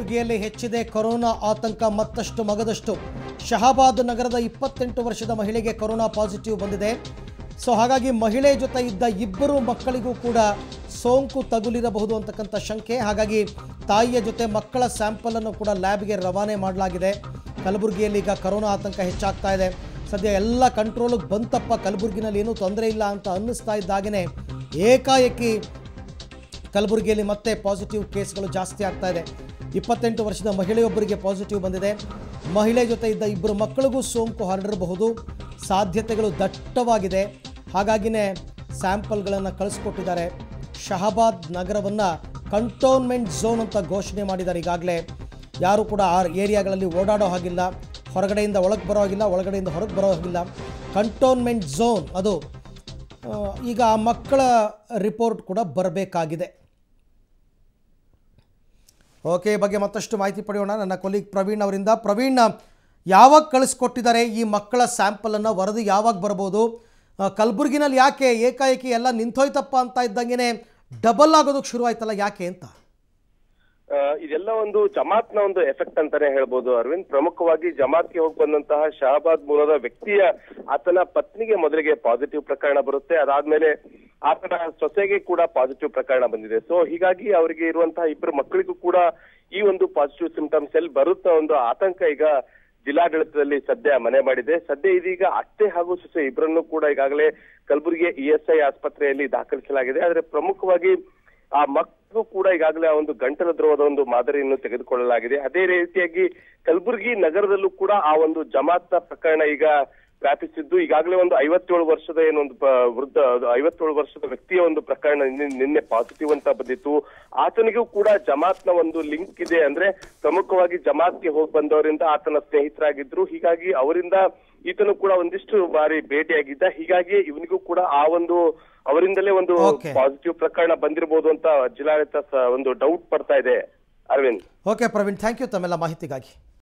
ಕಲಬುರಗಿಯಲ್ಲಿ ಹೆಚ್ಚಿದೆ ಕೊರೋನಾ ಆತಂಕ ಮತ್ತಷ್ಟು ಮಗದಷ್ಟು ಶಹಾಬಾದ್ ನಗರದ ಇಪ್ಪತ್ತೆಂಟು ವರ್ಷದ ಮಹಿಳೆಗೆ ಕೊರೋನಾ ಪಾಸಿಟಿವ್ ಬಂದಿದೆ ಸೊ ಹಾಗಾಗಿ ಮಹಿಳೆ ಜೊತೆ ಇದ್ದ ಇಬ್ಬರು ಮಕ್ಕಳಿಗೂ ಕೂಡ ಸೋಂಕು ತಗುಲಿರಬಹುದು ಅಂತಕ್ಕಂಥ ಶಂಕೆ ಹಾಗಾಗಿ ತಾಯಿಯ ಜೊತೆ ಮಕ್ಕಳ ಸ್ಯಾಂಪಲನ್ನು ಕೂಡ ಲ್ಯಾಬ್ಗೆ ರವಾನೆ ಮಾಡಲಾಗಿದೆ ಕಲಬುರಗಿಯಲ್ಲಿ ಈಗ ಕೊರೋನಾ ಆತಂಕ ಹೆಚ್ಚಾಗ್ತಾ ಇದೆ ಸದ್ಯ ಎಲ್ಲ ಕಂಟ್ರೋಲಿಗೆ ಬಂತಪ್ಪ ಕಲಬುರಗಿನಲ್ಲಿ ಏನೂ ತೊಂದರೆ ಇಲ್ಲ ಅಂತ ಅನ್ನಿಸ್ತಾ ಇದ್ದಾಗೇ ಏಕಾಏಕಿ ಕಲಬುರಗಿಯಲ್ಲಿ ಮತ್ತೆ ಪಾಸಿಟಿವ್ ಕೇಸ್ಗಳು ಜಾಸ್ತಿ ಆಗ್ತಾ ಇದೆ ಇಪ್ಪತ್ತೆಂಟು ವರ್ಷದ ಮಹಿಳೆಯೊಬ್ಬರಿಗೆ ಪಾಸಿಟಿವ್ ಬಂದಿದೆ ಮಹಿಳೆ ಜೊತೆ ಇದ್ದ ಇಬ್ಬರು ಮಕ್ಕಳಿಗೂ ಸೋಂಕು ಹರಡಿರಬಹುದು ಸಾಧ್ಯತೆಗಳು ದಟ್ಟವಾಗಿದೆ ಹಾಗಾಗಿನೇ ಸ್ಯಾಂಪಲ್ಗಳನ್ನು ಕಳಿಸ್ಕೊಟ್ಟಿದ್ದಾರೆ ಶಹಬಾದ್ ನಗರವನ್ನು ಕಂಟೋನ್ಮೆಂಟ್ ಝೋನ್ ಅಂತ ಘೋಷಣೆ ಮಾಡಿದ್ದಾರೆ ಈಗಾಗಲೇ ಯಾರು ಕೂಡ ಆ ಏರಿಯಾಗಳಲ್ಲಿ ಓಡಾಡೋ ಹಾಗಿಲ್ಲ ಹೊರಗಡೆಯಿಂದ ಒಳಗೆ ಬರೋ ಹಾಗಿಲ್ಲ ಒಳಗಡೆಯಿಂದ ಹೊರಗೆ ಬರೋ ಹಾಗಿಲ್ಲ ಕಂಟೋನ್ಮೆಂಟ್ ಝೋನ್ ಅದು ಆ, ಈಗ ಆ ಮಕ್ಕಳ ರಿಪೋರ್ಟ್ ಕೂಡ ಬರಬೇಕಾಗಿದೆ ಓಕೆ ಈ ಬಗ್ಗೆ ಮತ್ತಷ್ಟು ಮಾಹಿತಿ ಪಡೆಯೋಣ ನನ್ನ ಕೊಲೀಗ್ ಪ್ರವೀಣ್ ಅವರಿಂದ ಪ್ರವೀಣ್ ಯಾವಾಗ ಕಳಿಸ್ಕೊಟ್ಟಿದ್ದಾರೆ ಈ ಮಕ್ಕಳ ಸ್ಯಾಂಪಲನ್ನು ವರದಿ ಯಾವಾಗ ಬರ್ಬೋದು ಆ, ಕಲಬುರ್ಗಿನಲ್ಲಿ ಯಾಕೆ ಏಕಾಏಕಿ ಎಲ್ಲ ನಿಂತೋಯ್ತಪ್ಪ ಅಂತ ಇದ್ದಂಗೆ ಡಬಲ್ ಆಗೋದಕ್ಕೆ ಶುರು ಆಯ್ತಲ್ಲ ಯಾಕೆ ಅಂತ ಆ, ಇದೆಲ್ಲ ಒಂದು ಜಮಾತ್ನ ಒಂದು ಎಫೆಕ್ಟ್ ಅಂತಾನೆ ಹೇಳ್ಬೋದು ಅರವಿಂದ್ ಪ್ರಮುಖವಾಗಿ ಜಮಾತ್ಗೆ ಹೋಗಿ ಬಂದಂತಹ ಶಹಬಾದ್ ಮೂಲದ ವ್ಯಕ್ತಿಯ ಆತನ ಪತ್ನಿಗೆ ಮೊದಲಿಗೆ ಪಾಸಿಟಿವ್ ಪ್ರಕರಣ ಬರುತ್ತೆ ಅದಾದ್ಮೇಲೆ ಆತನ ಸೊಸೆಗೆ ಕೂಡ ಪಾಸಿಟಿವ್ ಪ್ರಕರಣ ಬಂದಿದೆ ಸೊ ಹೀಗಾಗಿ ಅವರಿಗೆ ಇರುವಂತಹ ಇಬ್ಬರು ಮಕ್ಕಳಿಗೂ ಕೂಡ ಈ ಒಂದು ಪಾಸಿಟಿವ್ ಸಿಂಟಮ್ಸ್ ಎಲ್ಲಿ ಬರುತ್ತ ಒಂದು ಆತಂಕ ಈಗ ಜಿಲ್ಲಾಡಳಿತದಲ್ಲಿ ಸದ್ಯ ಮನೆ ಮಾಡಿದೆ ಸದ್ಯ ಇದೀಗ ಅತ್ತೆ ಹಾಗೂ ಸೊಸೆ ಇಬ್ಬರನ್ನು ಕೂಡ ಈಗಾಗಲೇ ಕಲಬುರಗಿಯ ಇಎಸ್ಐ ಆಸ್ಪತ್ರೆಯಲ್ಲಿ ದಾಖಲಿಸಲಾಗಿದೆ ಆದರೆ ಪ್ರಮುಖವಾಗಿ ಆ ಮಕ್ಕಳು ಕೂಡ ಈಗಾಗಲೇ ಆ ಒಂದು ಗಂಟಲ ದ್ರವದ ಒಂದು ಮಾದರಿಯನ್ನು ತೆಗೆದುಕೊಳ್ಳಲಾಗಿದೆ ಅದೇ ರೀತಿಯಾಗಿ ಕಲಬುರಗಿ ನಗರದಲ್ಲೂ ಕೂಡ ಆ ಒಂದು ಜಮಾತ್ನ ಪ್ರಕರಣ ಈಗ ವ್ಯಾಪಿಸಿದ್ದು ಈಗಾಗಲೇ ಒಂದು ಐವತ್ತೇಳು ವರ್ಷದ ಏನೊಂದು ಪ- ವೃದ್ಧ ಅದು ಐವತ್ತೇಳು ವರ್ಷದ ವ್ಯಕ್ತಿಯ ಒಂದು ಪ್ರಕರಣ ನಿನ್ನೆ- ನಿನ್ನೆ ಪಾಸಿಟಿವ್ ಅಂತ ಬಂದಿತ್ತು ಆತನಿಗೂ ಕೂಡ ಜಮಾತ್ನ ಒಂದು ಲಿಂಕ್ ಇದೆ ಅಂದ್ರೆ ಪ್ರಮುಖವಾಗಿ ಜಮಾತ್ಗೆ ಹೋಗಿ ಬಂದವರಿಂದ ಆತನ ಸ್ನೇಹಿತರಾಗಿದ್ರು ಹೀಗಾಗಿ ಅವರಿಂದ ಈತನು ಕೂಡ ಒಂದಿಷ್ಟು ಬಾರಿ ಭೇಟಿಯಾಗಿದ್ದ ಹೀಗಾಗಿ ಇವನಿಗೂ ಕೂಡ ಆ ಒಂದು ಅವರಿಂದಲೇ ಒಂದು Okay. ಪಾಸಿಟಿವ್ ಪ್ರಕರಣ ಬಂದಿರಬಹುದು ಅಂತ ಜಿಲ್ಲಾಡಳಿತ ಸ- ಒಂದು ಡೌಟ್ ಪಡ್ತಾ ಇದೆ Arvind okay Praveen thank you ತಮ್ಮೆಲ್ಲ ಮಾಹಿತಿಗಾಗಿ